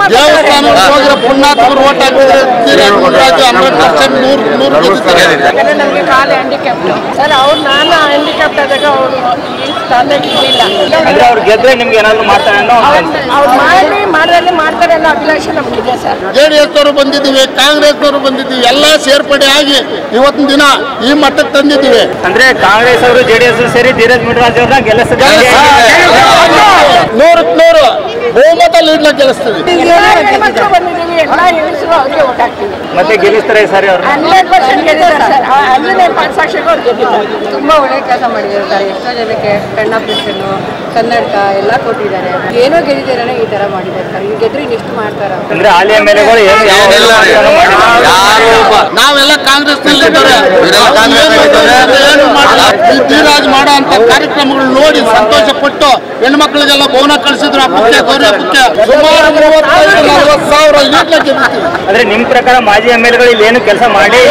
ದೇವಸ್ಥಾನ ಹೋಗಿರೋ ಪುಣ್ಯಾತ್ಮರು ಓಟ್ ಹಾಕಿದ್ರೆ ಶ್ರೀರಾಜ್ ಹಂಡ್ರೆಡ್ ಪರ್ಸೆಂಟ್ ನೂರು ನೂರು ಗೆದ್ದಿದ್ದಾರೆ. ಯಾಕಂದ್ರೆ ನಮಗೆ ಕಾಲು ಹ್ಯಾಂಡಿಕ್ಯಾಪ್ಟ್ ಸರ್ ಅವ್ರು ನಾನು ಹ್ಯಾಂಡಿಕ್ಯಾಪ್ಟ್ ಆದಾಗ ಅವರು ಈ ಸ್ಥಾನಕ್ಕೆ ಇರಲಿಲ್ಲ ಅಂದ್ರೆ ಅವ್ರು ಗೆದ್ರೆ ನಿಮ್ಗೆ ಏನಾದ್ರು ಮಾಡ್ತಾರೆ ಅನ್ನೋ ಒಂದು ಅವ್ರು ಮಾಡಿ ಮಾಡೋದ್ರಲ್ಲಿ ಮಾಡ್ತಾರೆ ಅನ್ನೋ ಅಭಿಲಾಷೆ ನಮಗಿದೆ ಸರ್ ಜೆಡಿಎಸ್ ಅವರು ಬಂದಿದ್ದೀವಿ ಕಾಂಗ್ರೆಸ್ ಅವರು ಬಂದಿದ್ದೀವಿ ಎಲ್ಲ ಸೇರ್ಪಡೆ ಆಗಿ ಇವತ್ತಿನ ದಿನ ಈ ಮಟ್ಟಕ್ಕೆ ತಂದಿದ್ದೀವಿ ಅಂದ್ರೆ ಕಾಂಗ್ರೆಸ್ ಅವರು ಜೆಡಿಎಸ್ ಸೇರಿ ಧೀರಜ್ ಮುನಿರಾಜ್ ಅವ್ರನ್ನ ಗೆಲ್ಲಿಸಿದ್ರೆ ನೂರಕ್ಕೆ ನೂರು ಬಹುಮತ ಲೀಡ್ನ ಗೆಲ್ಲಿಸ್ತೀವಿ ಹೆಣ್ಮಕ್ಳು ಬಂದಿದ್ದೀವಿ ಎಲ್ಲ ಹೆಂಗಸರು ಅವ್ರಿಗೆ ಓಟ್ ಹಾಕ್ತೀವಿ ಮತ್ತೆ ಗೆಲ್ಲಿಸ್ತಾರೆ ಈ ಸಾರಿ ಅವ್ರು ಹಂಡ್ರೆಡ್ ಪರ್ಸೆಂಟ್ ಗೆದ್ದಿದ್ದಾರೆ ಸರ್ ಅಲ್ಲಿನೇ ಸಾಕ್ಷಿಗೆ ಅವ್ರು ಗೆದ್ದಿದ್ದಾರೆ ತುಂಬ ಒಳ್ಳೆ ಕೆಲಸ ಮಾಡಿದ್ದಾರೆ ಸರ್ ಎಷ್ಟೋ ಜನಕ್ಕೆ ಕಣ್ಣ ಆಪರೇಷನ್ನು ಕನ್ನಡಕ ಎಲ್ಲ ಕೊಟ್ಟಿದ್ದಾರೆ ಏನೋ ಗೆದ್ದಿದ್ದಾರೆ ಈ ಥರ ಮಾಡಿದ್ದಾರೆ ಸರ್ ಈಗ ಗೆದ್ರೆ ಇನ್ನೆಷ್ಟು ಮಾಡ್ತಾರೆ ಅವ್ರು. ಅಂದ್ರೆ ಹಾಲಿ ಎಮ್ ಎಲ್ ಎಗಳು ಏನು ಯಾವ ಏನಿಲ್ಲ ರೀ. ಕೆಲಸನೂ ಮಾಡಿಲ್ಲ. ಯಾರು ನಾವೆಲ್ಲ ಕಾಂಗ್ರೆಸ್ ನಲ್ಲಿದ್ದಾರೆ ಇವರೆಲ್ಲ ಕಾಂಗ್ರೆಸ್ ನಲ್ಲಿದ್ದಾರೆ. ಏನು ಮಾಡಿಲ್ಲ ಈ ಧೀರಾಜ್ ಮಾಡೋ ಅಂತ ಕಾರ್ಯಕ್ರಮಗಳು ನೋಡಿ ಸಂತೋಷ ಪಟ್ಟು ಹೆಣ್ಮಕ್ಳಿಗೆಲ್ಲ ಬಹುನ ಕಳಿಸಿದ್ರು ಹಬ್ಬಕ್ಕೆ ಗೌರಿ ಹಬ್ಬಕ್ಕೆ ಸುಮಾರು ಮೂವತ್ತೈದು ನಲವತ್ತು ಸಾವಿರ ಲೀಟ್ಲ ಗೆದ್ದಿದ್ದೀವಿ ಅಂದ್ರೆ ನಿಮ್ ಪ್ರಕಾರ ಮಾಜಿ ಎಮ್ ಎಲ್ ಗಳು ಇಲ್ಲಿ ಏನು ಕೆಲಸ ಮಾಡಿ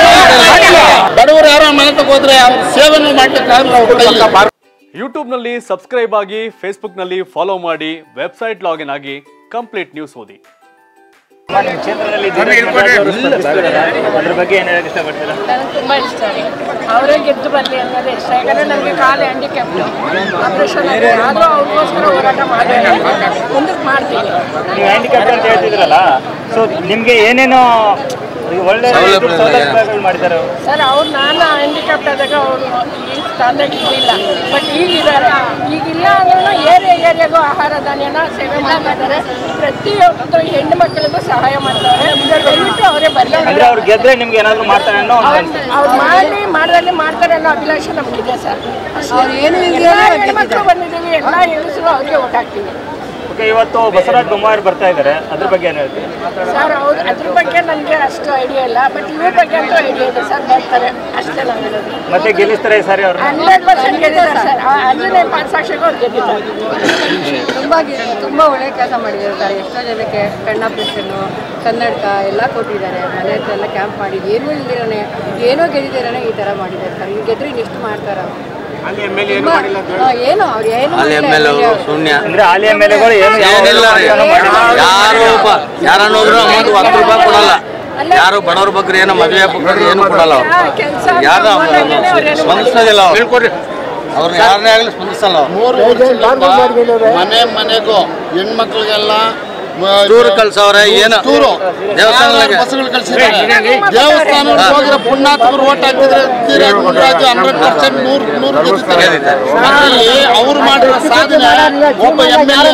ಬಡವರು ಯಾರೋ ಮನೆ ಹೋದ್ರೆ ಅವ್ರ ಸೇವೆನೂ ಮಾಡ್ಲಿಕ್ಕೆ ಆಗಲ್ಲ ಅವ್ರ ಕೈಲಿ. ಯೂಟ್ಯೂಬ್ನಲ್ಲಿ ಸಬ್ಸ್ಕ್ರೈಬ್ ಆಗಿ ಫೇಸ್ಬುಕ್ನಲ್ಲಿ ಫಾಲೋ ಮಾಡಿ ವೆಬ್ಸೈಟ್ ಲಾಗಿನ್ ಆಗಿ ಕಂಪ್ಲೀಟ್ ನ್ಯೂಸ್ ಓದಿ ನಿಮ್ಮ ಕ್ಷೇತ್ರದಲ್ಲಿ ಧೀರಜ್ ಮುನಿರಾಜ್ ಅವರು ಸ್ಪರ್ಧಿಸ್ತಿದ್ದಾರೆ. ಅದ್ರ ಬಗ್ಗೆ ಏನ್ ಹೇಳಕ್ ಇಷ್ಟಪಡ್ತೀರಾ ನನಗೆ ತುಂಬ ಇಷ್ಟ ಅವರೇ ಗೆದ್ದು ಬರಲಿ ಅನ್ನೋದೇ ಇಷ್ಟ ಯಾಕಂದ್ರೆ ನಮಗೆ ಕಾಲು ಹ್ಯಾಂಡಿಕ್ಯಾಪ್ಟ್ ಆಪರೇಷನ್ ಆಗಿದೆ ಆದರೂ ಅವ್ರಿಗೋಸ್ಕರ ಹೋರಾಟ ಮಾಡಿ ಮುಂದಕ್ಕೆ ಮಾಡ್ತೀವಿ ನೀವು ಹ್ಯಾಂಡಿಕ್ಯಾಪ್ ಅಂತ ಹೇಳ್ತಿದ್ರಲ್ಲ ಸೊ ನಿಮ್ಗೆ ಏನೇನೋ ಈಗ ಒಳ್ಳೆ ಇದು ಸೌಲಭ್ಯಗಳು ಮಾಡಿದ್ದಾರೆ ಅವ್ರು. ಸರ್ ಅವ್ರು ನಾನು ಹ್ಯಾಂಡಿಕ್ಯಾಪ್ಟ್ ಆದಾಗ ಅವರು ಈ ಸ್ಥಾನಕ್ಕೆ ಇರಲಿಲ್ಲ ಬಟ್ ಈಗಿದ್ದಾರೆ ಈಗಿಲ್ಲ ಅಂದ್ರೂ ಏರಿಯಾ ಏರಿಯಾಗೂ ಆಹಾರ ಧಾನ್ಯನ ಸೇವೆ ಮಾಡ್ತಾ ಇದ್ದಾರೆ ಪ್ರತಿಯೊಂದು ಹೆಣ್ಣು ಮಕ್ಕಳಿಗೂ ಸಹಾಯ ಮಾಡ್ತಾರೆ ದಯವಿಟ್ಟು ಅವರೇ ಬರಲಿ ಅಂದ್ರೆ ಅವ್ರು ಗೆದ್ರೆ ನಿಮ್ಗೆ ಏನಾದ್ರು ಮಾಡ್ತಾರೆ ಅನ್ನೋ ಒಂದು ಅನ್ಸುತ್ತೆ. ಅವ್ರು ಮಾಡಿ ಮಾಡೋದ್ರಲ್ಲಿ ಮಾಡ್ತಾರೆ ಅನ್ನೋ ಅಭಿಲಾಷೆ ನಮಗಿದೆ ಸರ್ ಅವ್ರು ಏನು ಎಲ್ಲ ಇಲ್ದೇ ಹೆಣ್ಮಕ್ಳು ಬಂದಿದ್ದೀವಿ ಎಲ್ಲ ಹೆಂಗಸರು ಅವ್ರಿಗೆ ಓಟ್ ಹಾಕ್ತೀವಿ ಓಕೆ ಇವತ್ತು ಬಸವರಾಜ ಬೊಮ್ಮಾಯಿ ಬರ್ತಾ ಇದ್ದಾರೆ ಅದ್ರ ಬಗ್ಗೆ ಏನು ಹೇಳ್ತೀರಿ ಸರ್ ಅವ್ರು ಅದ್ರ ಬಗ್ಗೆ ನನಗೆ ಅಷ್ಟು ಐಡಿಯಾ ಇಲ್ಲ ಬಟ್ ಇವ್ರ ಬಗ್ಗೆ ಅಂತೂ ಐಡಿಯಾ ಇದೆ ಸರ್ ಬರ್ತಾರೆ ಅಷ್ಟೇ ನಾವು ಹೇಳೋದು ಮತ್ತೆ ಗೆಲ್ಲಿಸ್ತಾರೆ ಈ ಸಾರಿ ಅವ್ರು ಹಂಡ್ರೆಡ್ ಪರ್ಸೆಂಟ್ ಗೆದ್ದಿದ್ದಾರೆ ಸರ್ ಅಲ್ಲಿನೇ ಸಾಕ್ಷಿಗೆ ಅವ್ರು ಗೆದ್ದಿದ್ದಾರೆ ತುಂಬ ತುಂಬ ಒಳ್ಳೆ ಕೆಲಸ ಮಾಡಿದ್ದಾರೆ ಸರ್ ಎಷ್ಟೋ ಜನಕ್ಕೆ ಕಣ್ಣ ಆಪರೇಷನ್ನು ಕನ್ನಡಕ ಎಲ್ಲ ಕೊಟ್ಟಿದ್ದಾರೆ ಮನೆ ಹತ್ರ ಎಲ್ಲ ಕ್ಯಾಂಪ್ ಮಾಡಿ ಏನೂ ಇಲ್ದಿರನೆ ಏನೋ ಗೆದ್ದಿದ್ದಾರೆ ಈ ಥರ ಮಾಡಿದ್ದಾರೆ ಸರ್ ಈಗ ಗೆದ್ರೆ ಇನ್ನೆಷ್ಟು ಮಾಡ್ತಾರೆ ಅವ್ರು. ತುಂಬ- ಹಾ, ಏನು ಅವ್ರು ಏನು ಅಲ್ಲಿ ಎಮ್ ಎಲ್ ಮಾಡಿಲ್ಲ. ಶೂನ್ಯ ಅಂದ್ರೆ ಹಾಲಿ ಎಮ್ ಎಲ್ ಎಗಳು ಏನು ಯಾವ ಏನಿಲ್ಲ ರೀ. ಕೆಲಸನೂ ಮಾಡಿಲ್ಲ. ಯಾರು ಒಬ್ಬ ಯಾರನ್ನ ಹೋದ್ರು ಅಮೌಂಟ್ ಹತ್ತು ರೂಪಾಯಿ ಕೊಡಲ್ಲ ಯಾರು ಬಡವ್ರ ಬಗ್ಗೆ ಏನೋ ಮದುವೆ ಬಗ್ಗೆ ಏನು ಕೊಡಲ್ಲ ಅವ್ರು ಕೆಲಸ ಯಾರು ಸ್ಪಂದಿಸೋದಿಲ್ಲ ಅವ್ರು ಅವ್ರನ್ನ ಯಾರನ್ನೇ ಆಗಲಿ ಸ್ಪಂದಿಸಲ್ಲ ಅವ್ರು ಮೂರು ವರ್ಷದಿಂದ ಮನೆ ಮನೆಗೂ ಹೆಣ್ಮಕ್ಳಿಗೆಲ್ಲ ಮ- ಟೂರ್ ಕಳ್ಸವ್ರೆ ಏನು ಟೂರು ದೇವಸ್ಥಾನಗಳಿಗೆ ಬಸ್ಗಳು ಕಳಿಸಿದ್ದಾರೆ ದೇವಸ್ಥಾನ ಹೋಗಿರೋ ಪುಣ್ಯಾತ್ಮರು ಓಟ್ ಹಾಕಿದ್ರೆ ಶ್ರೀರಾಜ್ ಮುನಿರಾಜ್ ಹಂಡ್ರೆಡ್ ಪರ್ಸೆಂಟ್ ನೂರು ನೂರು ಗೆದ್ದಿದ್ದಾರೆ. ಗೆದ್ದಿದ್ದಾರೆ. ಅದ್ರಲ್ಲಿ ಅವ್ರು ಮಾಡಿರೋ ಸಾಧನೆ ಒಬ್ಬ ಎಮ್ ಎಲ್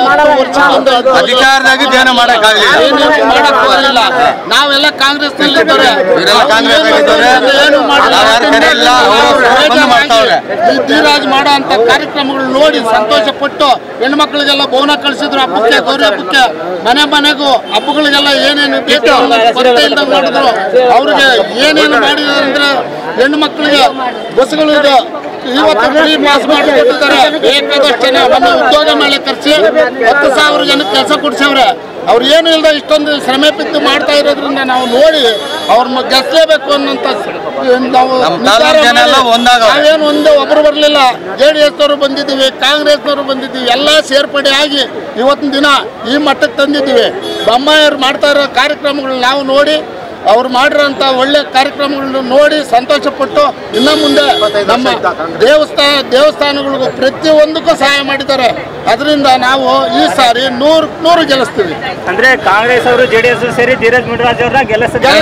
ಎ ಅಧಿಕಾರದಾಗಿದ್ದು ಏನು ಮಾಡೋಕ್ಕಾಗಲಿಲ್ಲ ಏನೇನು ಮಾಡಕ್ ಹೋಗಲಿಲ್ಲ ನಾವೆಲ್ಲ ಕಾಂಗ್ರೆಸ್ ನಲ್ಲಿದ್ದಾರೆ ಇವರೆಲ್ಲ ಕಾಂಗ್ರೆಸ್ ನಲ್ಲಿದ್ದಾರೆ. ಏನು ನಾವ್ ಯಾರ್ ಕಡೆ ಇಲ್ಲ, ಅವ್ರು ಬಂದು ಮಾಡ್ತಾವ್ರೆ. ಈ ಧೀರಾಜ್ ಮಾಡೋ ಅಂತ ಕಾರ್ಯಕ್ರಮಗಳು ನೋಡಿ ಸಂತೋಷ ಪಟ್ಟು ಹೆಣ್ಮಕ್ಳಿಗೆಲ್ಲ ಬಹುನ ಕಳಿಸಿದ್ರು ಹಬ್ಬಕ್ಕೆ ಗೌರಿ ಹಬ್ಬಕ್ಕೆ ಮನೆ ಮನೆಗೂ ಹಬ್ಬಗಳಿಗೆಲ್ಲ ಏನೇನು ಬೇಕು ಎಲ್ಲ ಕೊರತೆ ಇಲ್ದಂಗ್ ಮಾಡಿದ್ರು ಅವ್ರಿಗೆ ಏನೇನು ಮಾಡಿದ್ದಾರೆ ಅಂದ್ರೆ ಹೆಣ್ಣು ಮಕ್ಕಳಿಗೆ ಬಸ್ಗಳಿಗೆ ಇವತ್ತು ಫ್ರೀ ಪಾಸ್ ಮಾಡಿ ಕೊಟ್ಟಿದ್ದಾರೆ ಬೇಕಾದಷ್ಟು ಜನ ಮೊನ್ನೆ ಉದ್ಯೋಗ ಮೇಳ ಕರೆಸಿ ಹತ್ತು ಸಾವಿರ ಜನಕ್ಕೆ ಕೆಲಸ ಕೊಡ್ಸವ್ರೆ ಅವ್ರು ಏನು ಇಲ್ಲದೆ ಇಷ್ಟೊಂದು ಶ್ರಮೆ ಬಿದ್ದು ಮಾಡ್ತಾ ಇರೋದ್ರಿಂದ ನಾವು ನೋಡಿ ಅವ್ರನ್ನ ಗೆಲ್ಸ್ಲೇಬೇಕು ಅನ್ನೋಂಥ ನಾವು ನಮ್ಮ ನಿರ್ಧಾರ ತಾಲೂಕ್ ಜನ ಎಲ್ಲ ಮಾಡಿ ಒಂದಾಗವ್ರೆ. ನಾವೇನು ಒಂದೇ ಒಬ್ರು ಬರಲಿಲ್ಲ ಜೆ ಡಿ ಎಸ್ ಅವರು ಬಂದಿದ್ದೀವಿ ಕಾಂಗ್ರೆಸ್ನವರು ಬಂದಿದ್ದೀವಿ ಎಲ್ಲ ಸೇರ್ಪಡೆ ಆಗಿ ಇವತ್ತಿನ ದಿನ ಈ ಮಟ್ಟಕ್ಕೆ ತಂದಿದ್ದೀವಿ ಬೊಮ್ಮಾಯಿಯವ್ರು ಮಾಡ್ತಾ ಇರೋ ಕಾರ್ಯಕ್ರಮಗಳನ್ನ ನಾವು ನೋಡಿ ಅವ್ರು ಮಾಡಿರೋಂಥ ಒಳ್ಳೆ ಕಾರ್ಯಕ್ರಮಗಳನ್ನ ನೋಡಿ ಸಂತೋಷ ಪಟ್ಟು ಇನ್ನು ಮುಂದೆ ನಮ್ಮ ದೇವಸ್ಥಾನ ದೇವಸ್ಥಾನಗಳಿಗೂ ಪ್ರತಿಯೊಂದಕ್ಕೂ ಸಹಾಯ ಮಾಡಿದ್ದಾರೆ ಅದರಿಂದ ನಾವು ಈ ಸಾರಿ ನೂರು ನೂರು ಗೆಲ್ಲಿಸ್ತೀವಿ ಅಂದ್ರೆ ಕಾಂಗ್ರೆಸ್ ಅವರು ಜೆಡಿಎಸ್ ಸೇರಿ ಧೀರಜ್ ಮುನಿರಾಜ್ ಅವ್ರನ್ನ ಗೆಲ್ಲಿಸಿದ್ರೆ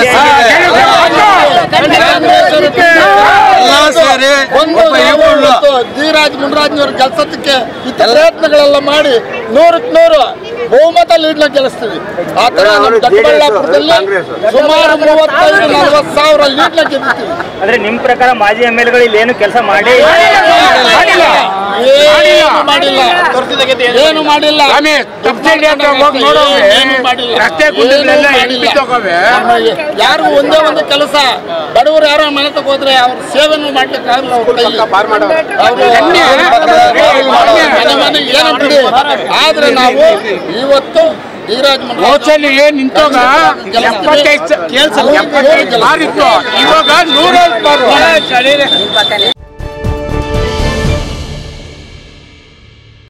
ಎಲ್ಲ ಸೇರಿ ಒಂದು ಒಬ್ಬ ನಾವು ಇವ್ರು. ಇವತ್ತು ಧೀರಾಜ್ ಮುನ್ರಾಜ್ನವ್ರ ಕೆಲಸಕ್ಕೆ ಇತ್ತ ಪ್ರಯತ್ನಗಳೆಲ್ಲ ಮಾಡಿ ನೂರಕ್ಕೆ ನೂರು ಬಹುಮತ ಲೀಡ್ನ ಗೆಲ್ಲಿಸ್ತೀವಿ ಆ ಥರ ನಮ್ಮ ದೊಡ್ಡಬಳ್ಳಾಪುರದಲ್ಲಿ ಸುಮಾರು ಮೂವತ್ತೈದು ನಲವತ್ತು ಸಾವಿರ ಲೀಡ್ನ ಗೆದ್ದಿದ್ದೀವಿ ಅಂದ್ರೆ ನಿಮ್ ಪ್ರಕಾರ ಮಾಜಿ ಎಮ್ ಎಲ್ ಗಳು ಇಲ್ಲಿ ಏನು ಕೆಲಸ ಮಾಡಿ ಮಾಡಿಲ್ಲ ಏನು ಮಾಡಿಲ್ಲ ಏನು ಮಾಡಿಲ್ಲ ಏನು ಮಾಡಿಲ್ಲ ಏನು ಮಾಡಿಲ್ಲ. ನಮಗೆ ಯಾರಿಗೂ ಒಂದೇ ಒಂದು ಕೆಲಸ ಬಡವರು ಯಾರೋ ಮನೆ ಹೋದ್ರೆ ಅವ್ರ ಸೇವೆನೂ ಮಾಡ್ಲಿಕ್ಕೆ ಆಗಲ್ಲ ಅವ್ರ ಕೈಲಿ. ಅವ್ರು ಮನೆ ಮನೆ ಏನೋ ಬಿಡಿ ಆದ್ರೆ ನಾವು ಇವತ್ತು ಧೀರಾಜ್ ಹೋಚಲ್ಲಿ ಏನ್ ನಿಂತೋಗ ಎಪ್ಪತ್ತೈದು ಕೇಳ್ಸ ಗೆಲ್ಲಿಸ್ತೀವಿ. ಇವಾಗ ನೂರ